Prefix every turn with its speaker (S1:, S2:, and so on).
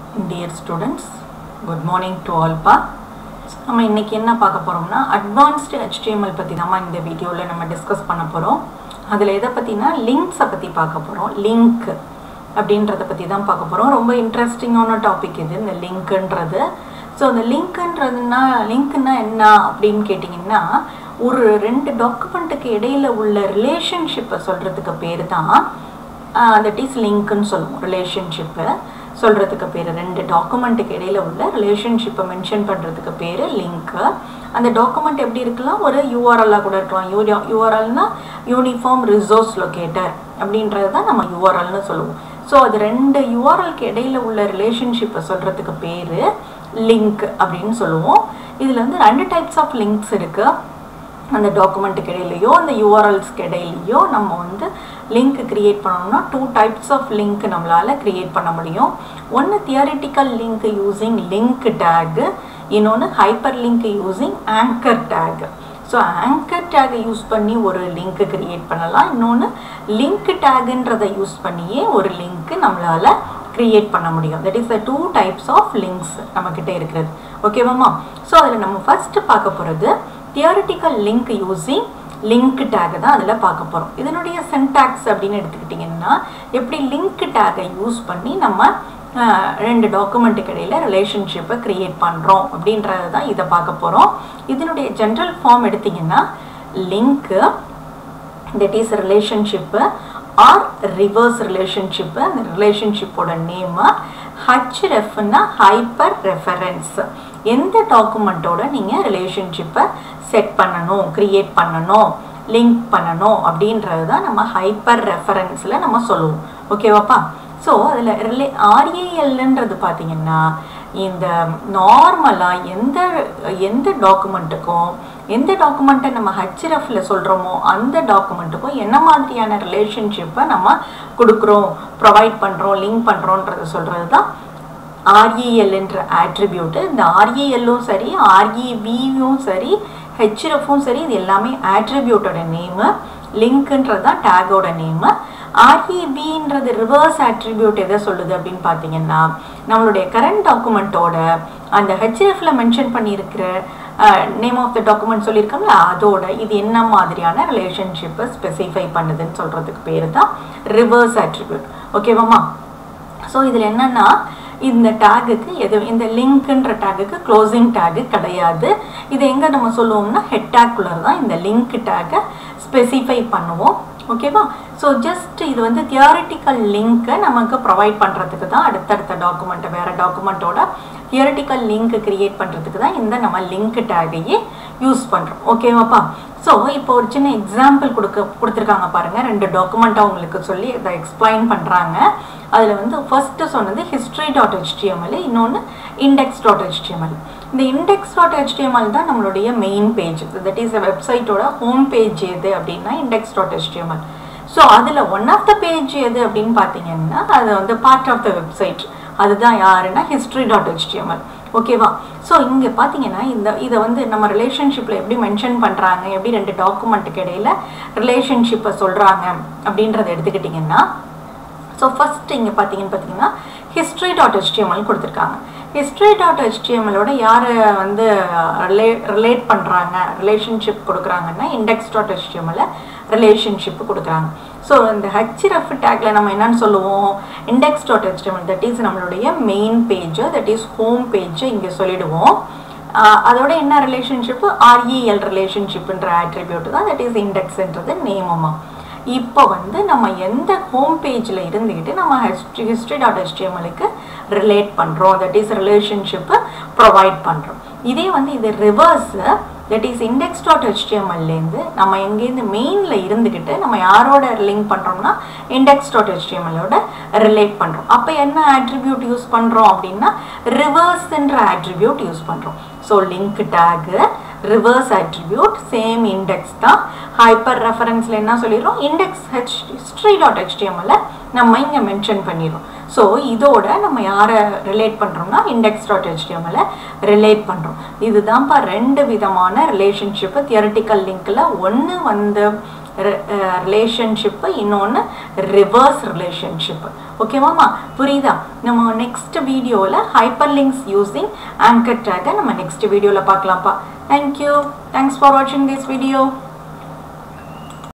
S1: dear students good morning to all பா நம்ம இன்னைக்கு என்ன பார்க்க போகிறோம்னா அட்வான்ஸ்டு HTML பற்றி தான் இந்த வீடியோவில் நம்ம டிஸ்கஸ் பண்ண போகிறோம் அதில் எதை பற்றினா லிங்க்ஸை பற்றி பார்க்க போகிறோம் லிங்க் அப்படின்றத பற்றி தான் பார்க்க போகிறோம் ரொம்ப இன்ட்ரெஸ்டிங்கான டாபிக் இது இந்த லிங்க்குன்றது ஸோ இந்த லிங்க்குன்றதுனா லிங்க்னா என்ன அப்படின்னு கேட்டிங்கன்னா ஒரு ரெண்டு டாக்குமெண்ட்டுக்கு இடையில உள்ள ரிலேஷன்ஷிப்பை சொல்கிறதுக்கு பேர் தான் தட் இஸ் லிங்க்னு சொல்லுவோம் ரிலேஷன்ஷிப்பை சொல்கிறதுக்கு பேர் ரெண்டு டாக்குமெண்ட்டுக்கு இடையில உள்ள ரிலேஷன்ஷிப்பை மென்ஷன் பண்ணுறதுக்கு பேர் லிங்க்கு அந்த டாக்குமெண்ட் எப்படி இருக்கலாம் ஒரு யூஆர்எல்லாக கூட இருக்கலாம் யூ யூஆர்எல்னா யூனிஃபார்ம் ரிசோர்ஸ் லொக்கேட்டர் அப்படின்றது தான் நம்ம யூஆர்எல்னு சொல்லுவோம் ஸோ அது ரெண்டு யூஆர்எல்க்கு இடையில உள்ள ரிலேஷன்ஷிப்பை சொல்கிறதுக்கு பேர் லிங்க் அப்படின்னு சொல்லுவோம் இதில் வந்து ரெண்டு டைப்ஸ் ஆஃப் லிங்க்ஸ் இருக்குது அந்த டாக்குமெண்ட்டுக்கு இடையிலையோ அந்த யூஆர்எல்ஸ்க்கு இடையிலையோ நம்ம வந்து லிங்க் கிரியேட் பண்ணோம்னா டூ டைப்ஸ் ஆஃப் லிங்க் நம்மளால் கிரியேட் பண்ண முடியும் ஒன்று theoretical link using link tag இன்னொன்று hyperlink using anchor tag so anchor டேகை யூஸ் பண்ணி ஒரு லிங்க் கிரியேட் பண்ணலாம் இன்னொன்று லிங்க் டேகுன்றதை யூஸ் பண்ணியே ஒரு லிங்க் நம்மளால் கிரியேட் பண்ண முடியும் that is the two types of links நம்மக்கிட்ட இருக்கிறது ஓகேவாம்மா ஸோ அதில் நம்ம ஃபஸ்ட்டு பார்க்க போகிறது theoretical link using link tag தான் அதில் பார்க்க போகிறோம் இதனுடைய சென்டாக்ஸ் அப்படின்னு எடுத்துக்கிட்டிங்கன்னா எப்படி லிங்க் டேக்கை யூஸ் பண்ணி நம்ம ரெண்டு டாக்குமெண்ட்டுக்கு இடையில ரிலேஷன்ஷிப்பை க்ரியேட் பண்ணுறோம் அப்படின்றது தான் இதை பார்க்க போகிறோம் இதனுடைய ஜென்ரல் ஃபார்ம் எடுத்திங்கன்னா லிங்க்கு that is relationship or reverse relationship அந்த ரிலேஷன்ஷிப்போட நேமு ஹச்ரெஃப்னா ஹைப்பர் ரெஃபரன்ஸ் எந்த டாக்குமெண்ட்டோட நீங்கள் ரிலேஷன்ஷிப்பை செட் பண்ணணும் க்ரியேட் பண்ணணும் லிங்க் பண்ணணும் அப்படின்றது தான் நம்ம ஹைப்பர் ரெஃபரன்ஸில் நம்ம சொல்லுவோம் ஓகேவாப்பா ஸோ அதில் ரிலே ஆர்ஏஎல்ன்றது பார்த்தீங்கன்னா இந்த நார்மலாக எந்த எந்த டாக்குமெண்ட்டுக்கும் எந்த டாக்குமெண்ட்டை நம்ம ஹச்எஃப்ல சொல்கிறோமோ அந்த டாக்குமெண்ட்டுக்கும் என்ன மாதிரியான ரிலேஷன்ஷிப்பை நம்ம கொடுக்குறோம் ப்ரொவைட் பண்ணுறோம் லிங்க் பண்ணுறோன்றத சொல்கிறது தான் ஆர்இஎல்ன்ற ஆட்ரிபியூட்டு இந்த ஆர்இஎல்லும் சரி ஆர்இவியும் சரி ஹெச்எஃப்பும் சரி இது எல்லாமே ஆட்ரிபியூட்டோட நேமு லிங்க்குன்றது தான் டேகோட நேமு ஆர்இபின்றது ரிவர்ஸ் ஆட்ரிபியூட் எதை சொல்லுது அப்படின்னு பார்த்தீங்கன்னா நம்மளுடைய கரண்ட் டாக்குமெண்ட்டோட அந்த ஹெச்எஃப்ல மென்ஷன் பண்ணியிருக்கிற நேம் ஆஃப் த டாக்குமெண்ட் சொல்லியிருக்கோம்ல அதோட இது என்ன மாதிரியான ரிலேஷன்ஷிப்பை ஸ்பெசிஃபை பண்ணுதுன்னு சொல்கிறதுக்கு பேர் தான் ரிவர்ஸ் ஆட்ரிபியூட் ஓகேவாம்மா ஸோ இதில் என்னென்னா இந்த டேகுக்கு எது இந்த லிங்க்ன்ற டேகுக்கு க்ளோசிங் டேகு கிடையாது இது எங்கே நம்ம சொல்லுவோம்னா ஹெட் டேக்குலர் தான் இந்த லிங்க் டேகை ஸ்பெசிஃபை பண்ணுவோம் ஓகேவா ஸோ ஜஸ்ட் இது வந்து தியாரிட்டிக்கல் லிங்க்கை நமக்கு ப்ரொவைட் பண்ணுறதுக்கு தான் அடுத்தடுத்த டாக்குமெண்ட்டை வேறு டாக்குமெண்ட்டோட தியரிட்டிக்கல் லிங்க் கிரியேட் பண்ணுறதுக்கு தான் இந்த நம்ம லிங்க் டேகையே யூஸ் பண்ணுறோம் ஓகேவாப்பா ஸோ இப்போ ஒரு சின்ன எக்ஸாம்பிள் கொடுக்க கொடுத்துருக்காங்க பாருங்கள் ரெண்டு டாக்குமெண்ட்டை உங்களுக்கு சொல்லி இதை எக்ஸ்பிளைன் பண்ணுறாங்க அதில் வந்து ஃபஸ்ட்டு சொன்னது ஹிஸ்ட்ரி டாட் ஹெச்டிஎம்எல் இன்னொன்று இண்டெக்ஸ் டாட் ஹெச்டிஎம்எல் இந்த இண்டெக்ஸ் டாட் ஹெச்டிஎம்எல் தான் நம்மளுடைய மெயின் பேஜ் தட் இஸ் வெப்சைட்டோட ஹோம் பேஜ் எது அப்படின்னா இண்டெக்ஸ் டாட் ஹெச்டிஎம்எல் ஸோ அதில் ஒன் ஆஃப் த பேஜ் எது அப்படின்னு பார்த்தீங்கன்னா அது வந்து பார்ட் ஆஃப் த வெப்சைட் அதுதான் யாருன்னா ஹிஸ்ட்ரி டாட் ஹெச்டிஎம்எல் ஓகேவா ஸோ இங்கே பார்த்தீங்கன்னா இந்த இதை வந்து நம்ம ரிலேஷன்ஷிப்பில் எப்படி மென்ஷன் பண்ணுறாங்க எப்படி ரெண்டு டாக்குமெண்ட்டுக்கு இடையில ரிலேஷன்ஷிப்பை சொல்கிறாங்க அப்படின்றத எடுத்துக்கிட்டிங்கன்னா ஸோ ஃபஸ்ட் இங்கே பார்த்தீங்கன்னு பார்த்தீங்கன்னா ஹிஸ்ட்ரி டாட் ஹெச்டிஎம்எல் கொடுத்துருக்காங்க ஹிஸ்ட்ரி டாட் ஹெச்டிஎம்எலோட யாரை வந்து ரிலே ரிலேட் பண்ணுறாங்க ரிலேஷன்ஷிப் கொடுக்குறாங்கன்னா இண்டெக்ஸ் டாட் ஹெச்டிஎம்எல்ல ரிலேஷன்ஷிப் கொடுக்குறாங்க ஸோ இந்த ஹெச்ரஃப் டேக்ல நம்ம என்னன்னு சொல்லுவோம் index dot HTML that is நம்மளுடைய main page that is home page இங்கே சொல்லிடுவோம் அதோட என்ன ரிலேஷன்ஷிப்பு ஆர்இஎல் ரிலேஷன்ஷிப்ன்ற ஆட்ரிபியூட் தான் தட் இஸ் இண்டெக்ஸ்ன்றது நேமமா இப்போ வந்து நம்ம எந்த ஹோம் பேஜில் இருந்துக்கிட்டு நம்ம ஹிஸ்ட்ரி ஹிஸ்ட்ரி டாட் ஹெச்டிஎம்எலுக்கு ரிலேட் பண்ணுறோம் தட் இஸ் ரிலேஷன்ஷிப்பை ப்ரொவைட் பண்ணுறோம் இதே வந்து இது reverse that is index dot ஹெச்டிஎம்எல்லேருந்து நம்ம எங்கேருந்து மெயினில் இருந்துக்கிட்டு நம்ம யாரோட லிங்க் பண்ணுறோம்னா இண்டெக்ஸ் டாட் ஹெச்டிஎம்எலோட ரிலேட் பண்ணுறோம் அப்போ என்ன ஆட்ரிபியூட் யூஸ் பண்ணுறோம் அப்படின்னா ரிவர்ஸ்ன்ற ஆட்ரிபியூட் யூஸ் பண்ணுறோம் so link tag reverse attribute same index தான் ஹைப்பர் ரெஃபரன்ஸில் என்ன சொல்லிடுறோம் இண்டெக்ஸ் ஹெச் ஹிஸ்ட்ரி டாட் ஹெச்டிஎம்எல்ல நம்ம இங்கே மென்ஷன் பண்ணிடுறோம் ஸோ இதோட நம்ம யாரை ரிலேட் பண்ணுறோம்னா இண்டெக்ஸ் டாட் ஹெச்டிஎம்எல்ல ரிலேட் பண்ணுறோம் இதுதான்ப்பா ரெண்டு விதமான ரிலேஷன்ஷிப்பு தியரட்டிக்கல் லிங்க்கில் ஒன்று வந்து ரிலேஷன்ஷிப்பு இன்னொன்று ரிவர்ஸ் ரிலேஷன்ஷிப்பு ஓகேவாம்மா புரியுதா நம்ம நெக்ஸ்ட் வீடியோவில் ஹைப்பர் லிங்க்ஸ் யூஸிங் ஆங்கர் டேக்கை நம்ம நெக்ஸ்ட் வீடியோவில் பார்க்கலாம்ப்பா தேங்க்யூ தேங்க்ஸ் ஃபார் வாட்சிங் திஸ் வீடியோ